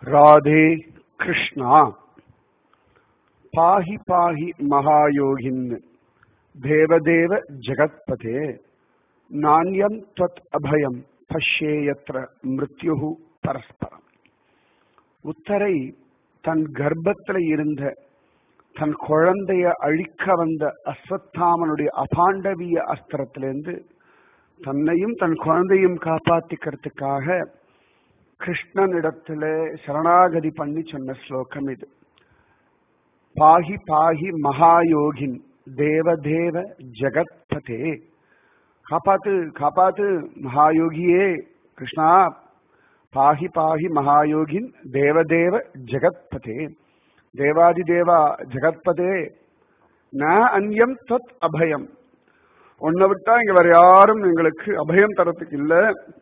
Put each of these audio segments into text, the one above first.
ராதே கிருஷ்ணா பாஹி பாஹி மகாயோகின் தேவதேவ ஜெகத்பதே நாண்யம் त्वत् அபயம் பஷ்யேயத்ர மிருத்யு பரஸ்பரம் உத்தரை தன் கர்ப்பத்தில் இருந்த தன் குழந்தைய அழிக்க வந்த அஸ்வத்தாமனுடைய அபாண்டவிய அஸ்திரத்திலிருந்து தன்னையும் தன் குழந்தையும் காப்பாத்திக்கிறதுக்காக கிருஷ்ணனிடத்துல சரணாகதி பண்ணி சொன்ன ஸ்லோகம் இது பாஹி பாஹி மகாயோகின் தேவதேவ ஜெகத்பதே காப்பாத்து காப்பாத்து மகாயோகியே கிருஷ்ணா பாஹி பாஹி மகாயோகின் தேவதேவ ஜெகத்பதே தேவாதி தேவா ஜெகத்பதே ந அந்யம் தத் அபயம் உன்னை விட்டா இங்க வேற யாரும் எங்களுக்கு அபயம் தரத்துக்கு இல்ல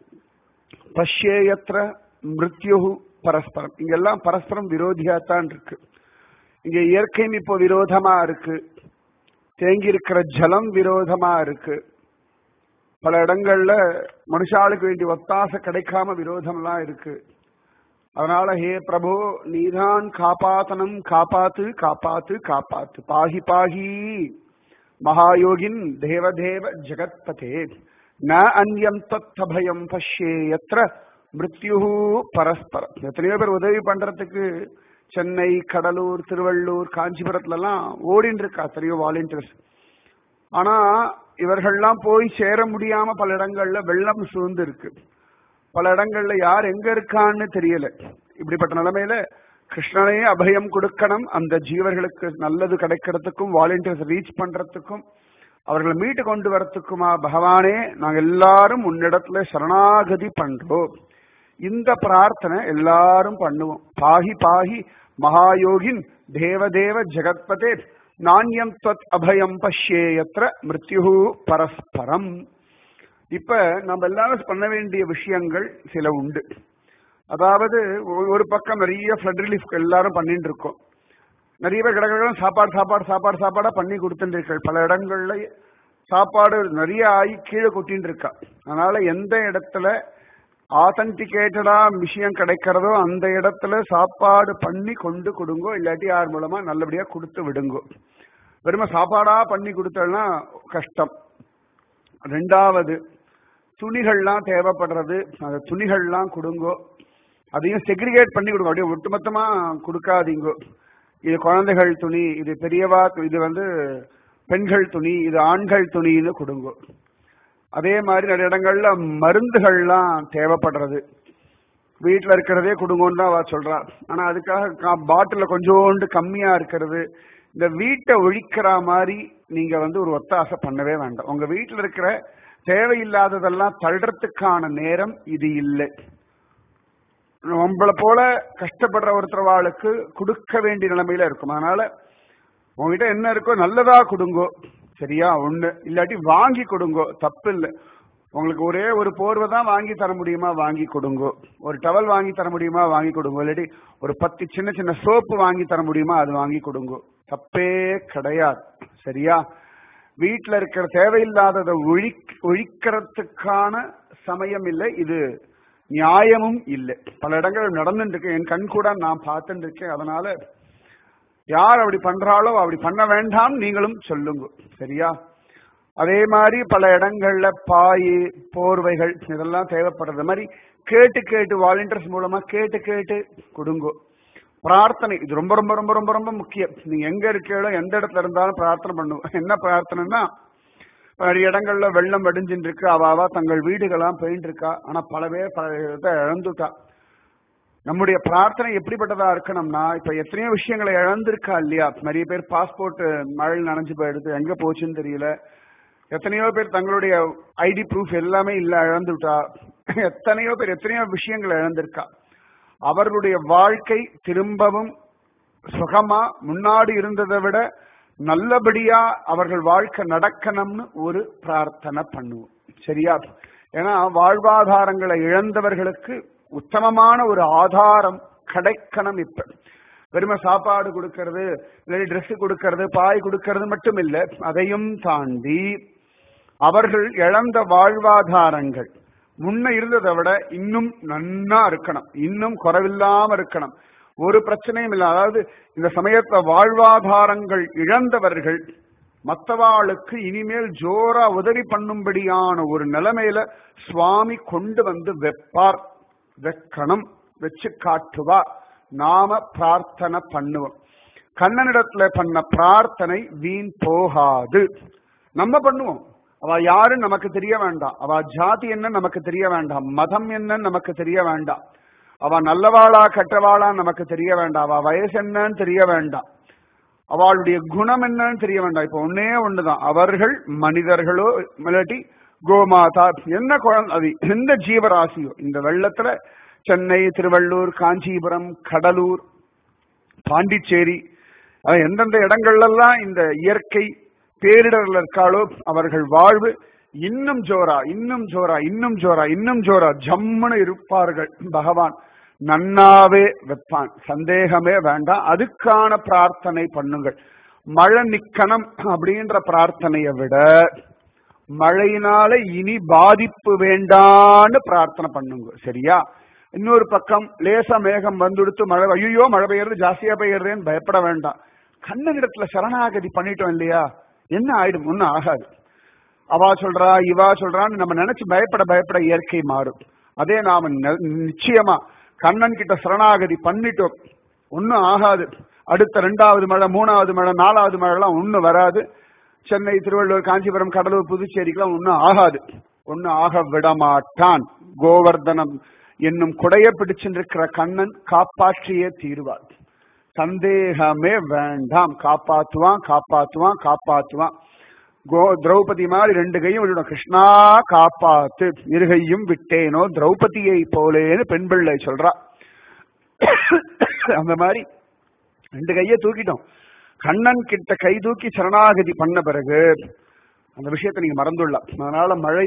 பஷ்யேயத்திர மிருத்யு பரஸ்பரம் இங்கெல்லாம் பரஸ்பரம் விரோதியாத்தான் இருக்கு இங்க இயற்கையும் இப்போ விரோதமா இருக்கு தேங்கி இருக்கிற ஜலம் விரோதமா இருக்கு பல இடங்கள்ல மனுஷாளுக்கு வேண்டிய ஒத்தாசை கிடைக்காம விரோதம்லாம் இருக்கு அதனால ஹே பிரபு நீதான் காப்பாத்தனம் காப்பாத்து காப்பாத்து காப்பாத்து பாகி பாகி மகாயோகின் தேவதேவ ஜெகத்பதே ந அந்யம் தத்தபயம் பஷ்யேயத்ர மிருத்யு பரஸ்பரம் எத்தனையோ பேர் உதவி பண்றதுக்கு சென்னை கடலூர் திருவள்ளூர் காஞ்சிபுரத்துல எல்லாம் ஓடின்னு இருக்கா எத்தனையோ வாலண்டியர்ஸ் ஆனா இவர்கள்லாம் போய் சேர முடியாம பல இடங்கள்ல வெள்ளம் சூழ்ந்து இருக்கு பல இடங்கள்ல யார் எங்க இருக்கான்னு தெரியல இப்படிப்பட்ட நிலைமையில கிருஷ்ணனே அபயம் கொடுக்கணும் அந்த ஜீவர்களுக்கு நல்லது கிடைக்கிறதுக்கும் வாலண்டியர்ஸ் ரீச் பண்றதுக்கும் அவர்களை மீட்டு கொண்டு வரத்துக்குமா பகவானே நாங்க எல்லாரும் உன்னிடத்துல சரணாகதி பண்றோம் இந்த பிரார்த்தனை எல்லாரும் பண்ணுவோம் பாஹி பாஹி மகாயோகின் தேவதேவ ஜெகத்பதே நாண்யம் தத் அபயம் பஷ்யேயத்ர மிருத்யு பரஸ்பரம் இப்ப நம்ம எல்லாரும் பண்ண வேண்டிய விஷயங்கள் சில உண்டு அதாவது ஒரு பக்கம் நிறைய ஃபிளட் ரிலீஃப் எல்லாரும் பண்ணிட்டு இருக்கோம் நிறைய பேர் கிடக்கிறோம் சாப்பாடு சாப்பாடு சாப்பாடு சாப்பாடா பண்ணி கொடுத்துட்டு பல இடங்கள்ல சாப்பாடு நிறைய ஆகி கீழே கொட்டின்னு இருக்கா அதனால எந்த இடத்துல ஆத்தன்டிகேட்டடா விஷயம் கிடைக்கிறதோ அந்த இடத்துல சாப்பாடு பண்ணி கொண்டு கொடுங்கோ இல்லாட்டி யார் மூலமா நல்லபடியா கொடுத்து விடுங்கோ வெறும சாப்பாடா பண்ணி கொடுத்தோம்னா கஷ்டம் ரெண்டாவது துணிகள்லாம் தேவைப்படுறது அந்த துணிகள்லாம் கொடுங்கோ அதையும் செக்ரிகேட் பண்ணி கொடுங்க அப்படியே ஒட்டுமொத்தமா கொடுக்காதீங்கோ இது குழந்தைகள் துணி இது பெரியவா இது வந்து பெண்கள் துணி இது ஆண்கள் துணின்னு கொடுங்கோ அதே மாதிரி நிறைய இடங்கள்ல மருந்துகள்லாம் தேவைப்படுறது வீட்டில் இருக்கிறதே கொடுங்கன்னு தான் அவ சொல்றா ஆனா அதுக்காக பாட்டில கொஞ்சோண்டு கம்மியா இருக்கிறது இந்த வீட்டை ஒழிக்கிற மாதிரி நீங்க வந்து ஒரு ஒத்தாசை பண்ணவே வேண்டாம் உங்க வீட்டில் இருக்கிற தேவையில்லாததெல்லாம் தள்ளுறதுக்கான நேரம் இது இல்லை நம்மளை போல கஷ்டப்படுற ஒருத்தரவாளுக்கு கொடுக்க வேண்டிய நிலைமையில இருக்கும் அதனால உங்ககிட்ட என்ன இருக்கோ நல்லதா கொடுங்கோ சரியா ஒண்ணு இல்லாட்டி வாங்கி கொடுங்கோ தப்பு இல்லை உங்களுக்கு ஒரே ஒரு போர்வை தான் வாங்கி தர முடியுமா வாங்கி கொடுங்கோ ஒரு டவல் வாங்கி தர முடியுமா வாங்கி கொடுங்கோ இல்லாட்டி ஒரு பத்து சின்ன சின்ன சோப்பு வாங்கி தர முடியுமா அது வாங்கி கொடுங்கோ தப்பே கிடையாது சரியா வீட்டில் இருக்கிற தேவையில்லாததை ஒழி ஒழிக்கிறதுக்கான சமயம் இல்லை இது நியாயமும் இல்லை பல இடங்கள் நடந்துட்டு இருக்கு என் கண் கூட நான் பார்த்துட்டு இருக்கேன் அதனால யார் அப்படி பண்றாளோ அப்படி பண்ண வேண்டாம் நீங்களும் சொல்லுங்க சரியா அதே மாதிரி பல இடங்கள்ல பாய் போர்வைகள் இதெல்லாம் தேவைப்படுறது மாதிரி கேட்டு கேட்டு வாலண்டியர்ஸ் மூலமா கேட்டு கேட்டு கொடுங்கோ பிரார்த்தனை இது ரொம்ப ரொம்ப ரொம்ப ரொம்ப ரொம்ப முக்கியம் நீங்க எங்க இருக்கீங்களோ எந்த இடத்துல இருந்தாலும் பிரார்த்தனை பண்ணுவோம் என்ன பிரார்த்தனைன்னா நிறைய இடங்கள்ல வெள்ளம் வடிஞ்சின்னு இருக்கு அவாவா தங்கள் வீடுகள்லாம் போயிட்டு இருக்கா ஆனா பல பேர் பல இதை இழந்துட்டா நம்முடைய பிரார்த்தனை எப்படிப்பட்டதா இருக்கணும்னா இப்ப எத்தனையோ விஷயங்களை இழந்திருக்கா இல்லையா நிறைய பேர் பாஸ்போர்ட் மழையில் நனைஞ்சு போயிடுது எங்க போச்சுன்னு தெரியல எத்தனையோ பேர் தங்களுடைய ஐடி ப்ரூஃப் எல்லாமே இல்ல இழந்துட்டா எத்தனையோ பேர் எத்தனையோ விஷயங்களை இழந்திருக்கா அவர்களுடைய வாழ்க்கை திரும்பவும் சுகமா முன்னாடி இருந்ததை விட நல்லபடியா அவர்கள் வாழ்க்கை நடக்கணும்னு ஒரு பிரார்த்தனை பண்ணுவோம் சரியா ஏன்னா வாழ்வாதாரங்களை இழந்தவர்களுக்கு உத்தமமான ஒரு ஆதாரம் கிடைக்கணும் இப்ப வெறும சாப்பாடு கொடுக்கறது இல்லை ட்ரெஸ் கொடுக்கறது பாய் கொடுக்கறது மட்டும் இல்லை அதையும் தாண்டி அவர்கள் இழந்த வாழ்வாதாரங்கள் முன்ன இருந்ததை விட இன்னும் நன்னா இருக்கணும் இன்னும் குறைவில்லாம இருக்கணும் ஒரு பிரச்சனையும் இல்லை அதாவது இந்த சமயத்துல வாழ்வாதாரங்கள் இழந்தவர்கள் மற்றவாளுக்கு இனிமேல் ஜோரா உதவி பண்ணும்படியான ஒரு நிலைமையில சுவாமி கொண்டு வந்து வெப்பார் வெக்கணும் வச்சு காட்டுவார் நாம பிரார்த்தனை பண்ணுவோம் கண்ணனிடத்துல பண்ண பிரார்த்தனை வீண் போகாது நம்ம பண்ணுவோம் அவ யாருன்னு நமக்கு தெரிய வேண்டாம் அவ ஜாதி என்ன நமக்கு தெரிய வேண்டாம் மதம் என்னன்னு நமக்கு தெரிய வேண்டாம் அவ நல்லவாளா கெட்டவாளா நமக்கு தெரிய வேண்டாம் அவ வயசு என்னன்னு தெரிய வேண்டாம் அவளுடைய குணம் என்னன்னு தெரிய வேண்டாம் இப்ப ஒன்னே ஒண்ணுதான் அவர்கள் மனிதர்களோ இல்லாட்டி கோமாதா என்ன குழந்தை அது எந்த ஜீவராசியோ இந்த வெள்ளத்துல சென்னை திருவள்ளூர் காஞ்சிபுரம் கடலூர் பாண்டிச்சேரி அஹ் எந்தெந்த இடங்கள்லாம் இந்த இயற்கை பேரிடர்ல இருக்காளோ அவர்கள் வாழ்வு இன்னும் ஜோரா இன்னும் ஜோரா இன்னும் ஜோரா இன்னும் ஜோரா ஜம்முன்னு இருப்பார்கள் பகவான் நன்னாவே வைப்பான் சந்தேகமே வேண்டாம் அதுக்கான பிரார்த்தனை பண்ணுங்கள் மழை நிக்கணும் அப்படின்ற பிரார்த்தனையை விட மழையினால இனி பாதிப்பு வேண்டான்னு பிரார்த்தனை பண்ணுங்க சரியா இன்னொரு பக்கம் லேசா மேகம் வந்துடுத்து மழை ஐயோ மழை பெய்யறது ஜாஸ்தியா பெய்யறதுன்னு பயப்பட வேண்டாம் கண்ணனிடத்துல சரணாகதி பண்ணிட்டோம் இல்லையா என்ன ஆயிடும் ஒன்னும் ஆகாது அவா சொல்றா இவா சொல்றான்னு நம்ம நினைச்சு பயப்பட பயப்பட இயற்கை மாறும் அதே நாம ந- நிச்சயமா கண்ணன் கிட்ட சரணாகதி பண்ணிட்டோம் ஒன்னும் ஆகாது அடுத்த ரெண்டாவது மழை மூணாவது மழை நாலாவது மழை எல்லாம் ஒன்னும் வராது சென்னை திருவள்ளூர் காஞ்சிபுரம் கடலூர் புதுச்சேரிக்கெல்லாம் ஒன்னும் ஆகாது ஒன்னும் ஆக விடமாட்டான் கோவர்தனம் என்னும் குடைய பிடிச்சிருக்கிற கண்ணன் காப்பாற்றியே தீருவார் சந்தேகமே வேண்டாம் காப்பாத்துவான் காப்பாத்துவான் காப்பாத்துவான் கோ திரௌபதி மாதிரி ரெண்டு கையும் விடணும் கிருஷ்ணா காப்பாத்து இருகையும் விட்டேனோ திரௌபதியை போலேன்னு பெண் பிள்ளை சொல்றா அந்த மாதிரி ரெண்டு கையை தூக்கிட்டோம் கண்ணன் கிட்ட கை தூக்கி சரணாகதி பண்ண பிறகு அந்த விஷயத்தை நீங்க மறந்துடலாம் அதனால மழை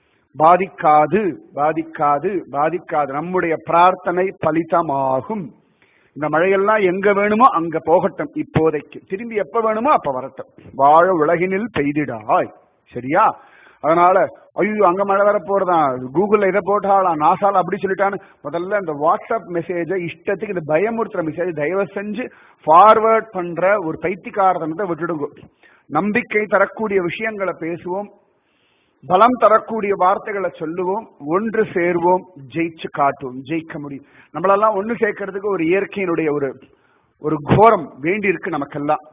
பாதிக்காது பாதிக்காது பாதிக்காது நம்முடைய பிரார்த்தனை பலிதமாகும் இந்த மழையெல்லாம் எங்க வேணுமோ அங்க போகட்டும் இப்போதைக்கு திரும்பி எப்ப வேணுமோ அப்ப வரட்டும் வாழ உலகினில் பெய்திடாய் சரியா அதனால ஐயோ அங்க மழை வர போறதான் கூகுள்ல இதை போட்டாலாம் நாசால அப்படி சொல்லிட்டான்னு முதல்ல இந்த வாட்ஸ்அப் மெசேஜை இஷ்டத்துக்கு இந்த பயமுறுத்துற மெசேஜ் தயவு செஞ்சு ஃபார்வர்ட் பண்ற ஒரு பைத்தியக்காரதனத்தை விட்டுடுங்க நம்பிக்கை தரக்கூடிய விஷயங்களை பேசுவோம் பலம் தரக்கூடிய வார்த்தைகளை சொல்லுவோம் ஒன்று சேர்வோம் ஜெயிச்சு காட்டுவோம் ஜெயிக்க முடியும் நம்மளெல்லாம் ஒன்று சேர்க்கறதுக்கு ஒரு இயற்கையினுடைய ஒரு ஒரு கோரம் வேண்டி இருக்கு நமக்கெல்லாம்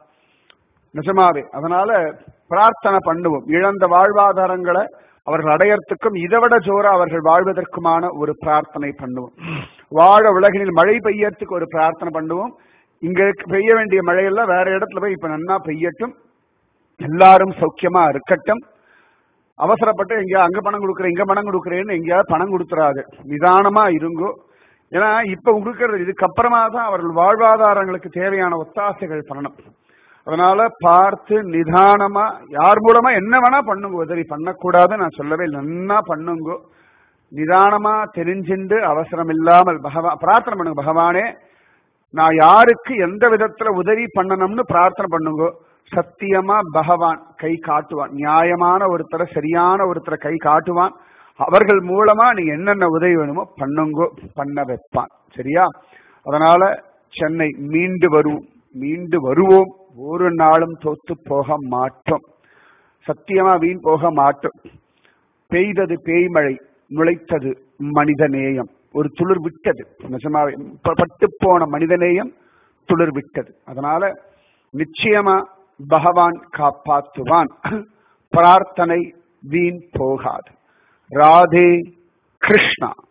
நிஜமாவே அதனால பிரார்த்தனை பண்ணுவோம் இழந்த வாழ்வாதாரங்களை அவர்கள் அடையறதுக்கும் இதை விட ஜோரா அவர்கள் வாழ்வதற்குமான ஒரு பிரார்த்தனை பண்ணுவோம் வாழ உலகினில் மழை பெய்யறதுக்கு ஒரு பிரார்த்தனை பண்ணுவோம் இங்க பெய்ய வேண்டிய மழையெல்லாம் வேற இடத்துல போய் இப்ப நன்னா பெய்யட்டும் எல்லாரும் சௌக்கியமா இருக்கட்டும் அவசரப்பட்டு எங்கேயா அங்க பணம் கொடுக்குறேன் இங்க பணம் கொடுக்குறேன்னு எங்கேயாவது பணம் கொடுத்துறாது நிதானமா இருங்கோ ஏன்னா இப்ப கொடுக்கறது இதுக்கப்புறமா தான் அவர்கள் வாழ்வாதாரங்களுக்கு தேவையான ஒத்தாசைகள் பண்ணணும் அதனால பார்த்து நிதானமா யார் மூலமா என்ன வேணா பண்ணுங்க உதவி பண்ணக்கூடாது நான் சொல்லவே இல்லை. நன்னா பண்ணுங்க நிதானமா தெரிஞ்சுண்டு அவசரம் இல்லாமல் பகவான் பிரார்த்தனை பண்ணுங்க பகவானே நான் யாருக்கு எந்த விதத்துல உதவி பண்ணணும்னு பிரார்த்தனை பண்ணுங்க சத்தியமா பகவான் கை காட்டுவான் நியாயமான ஒருத்தரை சரியான ஒருத்தரை கை காட்டுவான் அவர்கள் மூலமா நீங்க என்னென்ன உதவி வேணுமோ பண்ணுங்கோ பண்ண வைப்பான் சரியா அதனால சென்னை மீண்டு வருவோம் மீண்டு வருவோம் ஒரு நாளும் தோத்து போக மாட்டோம் சத்தியமா வீண் போக மாட்டோம் பெய்தது பேய்மழை நுழைத்தது மனித நேயம் ஒரு துளிர் விட்டது நிஜமாவே ப- பட்டுப் போன மனித நேயம் துளிர் விட்டது அதனால நிச்சயமா பகவான் காப்பாற்றுவான் பிரார்த்தனை வீண் போகாது ராதே கிருஷ்ணா